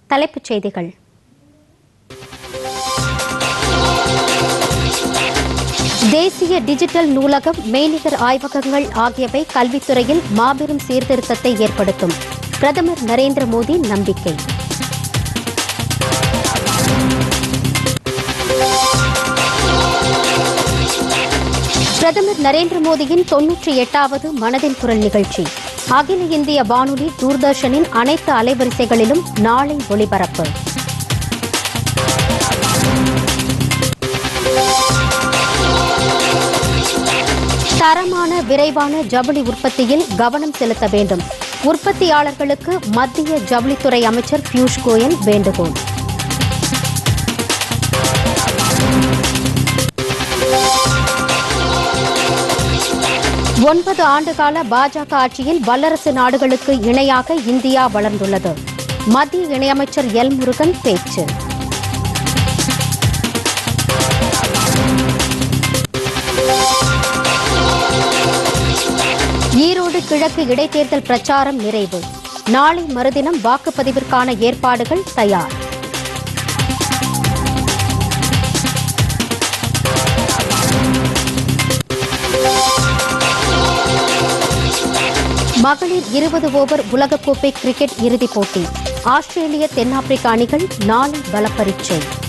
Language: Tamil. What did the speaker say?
தலைப்புச் செய்திகள் தேசிய டிஜிட்டல் நூலகம் மெய்நிகர் ஆய்வகங்கள் ஆகியவை கல்வித்துறையில் மாபெரும் சீர்திருத்தத்தை ஏற்படுத்தும் பிரதமர் நரேந்திர மோடி நம்பிக்கை பிரதமர் நரேந்திர மோடியின் தொன்னூற்றி எட்டாவது மனதின் குரல் நிகழ்ச்சி அகில இந்திய வானொலி தூர்தர்ஷனின் அனைத்து அலைவரிசைகளிலும் நாளை ஒளிபரப்பு தரமான விரைவான ஜவுளி உற்பத்தியில் கவனம் செலுத்த வேண்டும் உற்பத்தியாளர்களுக்கு மத்திய ஜவுளித்துறை அமைச்சர் பியூஷ் கோயல் வேண்டுகோள் ஒன்பது ஆண்டுகால பாஜக ஆட்சியில் வல்லரசு நாடுகளுக்கு இணையாக இந்தியா வளர்ந்துள்ளது மத்திய இணையமைச்சர் எல் முருகன் பேச்சு ஈரோடு கிழக்கு இடைத்தேர்தல் பிரச்சாரம் நிறைவு நாளை மறுதினம் வாக்குப்பதிவிற்கான ஏற்பாடுகள் தயார் மகளிர் இருபது ஓவர் உலகக்கோப்பை கிரிக்கெட் இறுதிப் போட்டி ஆஸ்திரேலிய தென்னாப்பிரிக்க அணிகள் நாளை பலப்பரீட்சை